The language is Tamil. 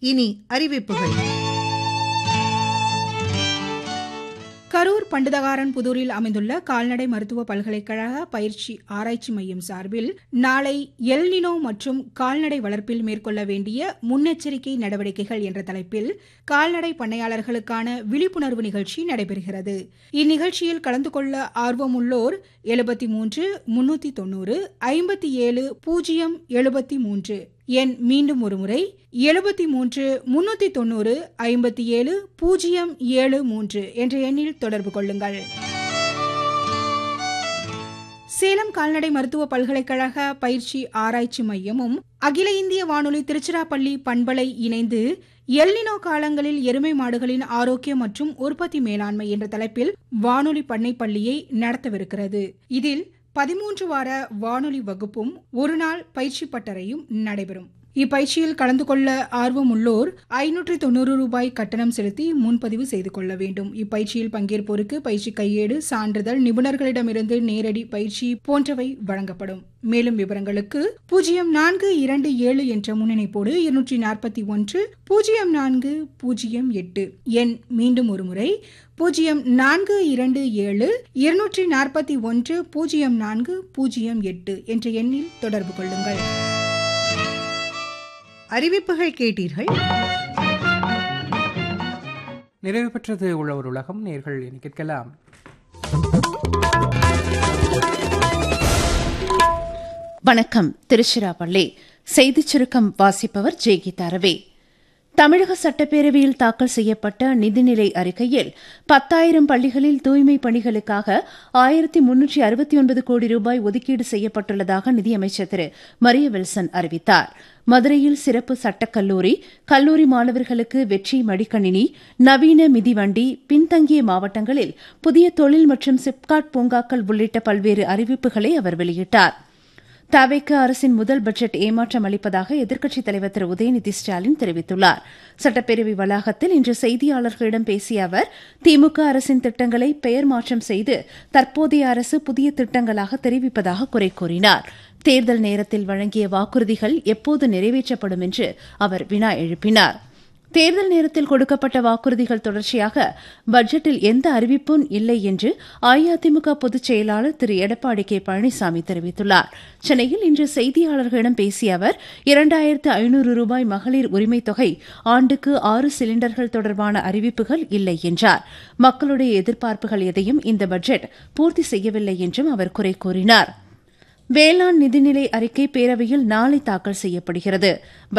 இனி அறிவிப்புகள் கரூர் பண்டுதகாரன் புதூரில் அமைந்துள்ள கால்நடை மருத்துவ பல்கலைக்கழக பயிற்சி ஆராய்ச்சி மையம் சார்பில் நாளை எல்னினோ மற்றும் கால்நடை வளர்ப்பில் மேற்கொள்ள வேண்டிய முன்னெச்சரிக்கை நடவடிக்கைகள் என்ற தலைப்பில் கால்நடை பண்ணையாளர்களுக்கான விழிப்புணர்வு நிகழ்ச்சி நடைபெறுகிறது இந்நிகழ்ச்சியில் கலந்து கொள்ள ஆர்வமுள்ளோர் எழுபத்தி மூன்று முன்னூத்தி தொண்ணூறு ஐம்பத்தி ஏழு பூஜ்ஜியம் எழுபத்தி மூன்று எண் மீண்டும் ஒருமுறை எழுபத்தி மூன்று முன்னூத்தி தொண்ணூறு ஐம்பத்தி ஏழு பூஜ்ஜியம் ஏழு மூன்று என்ற எண்ணில் தொடர்பு கொள்ளுங்கள் சேலம் கால்நடை மருத்துவ பல்கலைக்கழக பயிற்சி ஆராய்ச்சி மையமும் அகில இந்திய வானொலி திருச்சிராப்பள்ளி பண்பலை இணைந்து எல்னினோ காலங்களில் எருமை மாடுகளின் ஆரோக்கியம் மற்றும் உற்பத்தி மேலாண்மை என்ற தலைப்பில் வானொலி பண்ணை பள்ளியை நடத்தவிருக்கிறது இதில் பதிமூன்று வார வானொலி வகுப்பும் ஒரு நாள் பயிற்சி பட்டறையும் நடைபெறும் இப்பயிற்சியில் கலந்து கொள்ள ஆர்வம் உள்ளோர் ஐநூற்றி தொண்ணூறு ரூபாய் கட்டணம் செலுத்தி முன்பதிவு செய்து கொள்ள வேண்டும் இப்பயிற்சியில் பங்கேற்போருக்கு பயிற்சி கையேடு சான்றிதழ் நிபுணர்களிடமிருந்து நேரடி பயிற்சி போன்றவை வழங்கப்படும் மேலும் விவரங்களுக்கு பூஜ்ஜியம் நான்கு இரண்டு ஏழு என்ற முன்னிணைப்போடு இருநூற்றி நாற்பத்தி ஒன்று பூஜ்ஜியம் நான்கு பூஜ்ஜியம் எட்டு எண் மீண்டும் ஒருமுறை பூஜ்ஜியம் நான்கு இரண்டு ஏழு இருநூற்றி நாற்பத்தி ஒன்று பூஜ்ஜியம் நான்கு பூஜ்ஜியம் எட்டு என்ற எண்ணில் தொடர்பு கொள்ளுங்கள் அறிவிப்புகள் கேட்டீர்கள் நிறைவு பெற்றது உழவர் உலகம் நேர்கள் என கேட்கலாம் வணக்கம் திருச்சிராப்பள்ளி செய்திச் சுருக்கம் வாசிப்பவர் ஜெய்கீதா ரவி தமிழக சட்டப்பேரவையில் தாக்கல் செய்யப்பட்ட நிதிநிலை அறிக்கையில் பத்தாயிரம் பள்ளிகளில் தூய்மை பணிகளுக்காக ஆயிரத்தி முன்னூற்றி அறுபத்தி ஒன்பது கோடி ரூபாய் ஒதுக்கீடு செய்யப்பட்டுள்ளதாக நிதியமைச்சர் திரு மரிய வில்சன் அறிவித்தார் மதுரையில் சிறப்பு சட்டக்கல்லூரி கல்லூரி மாணவர்களுக்கு வெற்றி மடிக்கணினி நவீன மிதிவண்டி பின்தங்கிய மாவட்டங்களில் புதிய தொழில் மற்றும் சிப்காட் பூங்காக்கள் உள்ளிட்ட பல்வேறு அறிவிப்புகளை அவர் வெளியிட்டார் தவைக்க அரசின் முதல் பட்ஜெட் ஏமாற்றம் அளிப்பதாக எதிர்க்கட்சித் தலைவர் திரு உதயநிதி ஸ்டாலின் தெரிவித்துள்ளார் சட்டப்பேரவை வளாகத்தில் இன்று செய்தியாளர்களிடம் பேசிய அவர் திமுக அரசின் திட்டங்களை பெயர் மாற்றம் செய்து தற்போதைய அரசு புதிய திட்டங்களாக தெரிவிப்பதாக குறை கூறினார் தேர்தல் நேரத்தில் வழங்கிய வாக்குறுதிகள் எப்போது நிறைவேற்றப்படும் என்று அவர் வினா எழுப்பினார் தேர்தல் நேரத்தில் கொடுக்கப்பட்ட வாக்குறுதிகள் தொடர்ச்சியாக பட்ஜெட்டில் எந்த அறிவிப்பும் இல்லை என்று அஇஅதிமுக பொதுச் செயலாளர் திரு எடப்பாடி கே பழனிசாமி தெரிவித்துள்ளார் சென்னையில் இன்று செய்தியாளர்களிடம் பேசிய அவர் இரண்டாயிரத்து ஐநூறு ரூபாய் மகளிர் உரிமைத் தொகை ஆண்டுக்கு ஆறு சிலிண்டர்கள் தொடர்பான அறிவிப்புகள் இல்லை என்றார் மக்களுடைய எதிர்பார்ப்புகள் எதையும் இந்த பட்ஜெட் பூர்த்தி செய்யவில்லை என்றும் அவர் குறை கூறினார் வேளாண் நிதிநிலை அறிக்கை பேரவையில் நாளை தாக்கல் செய்யப்படுகிறது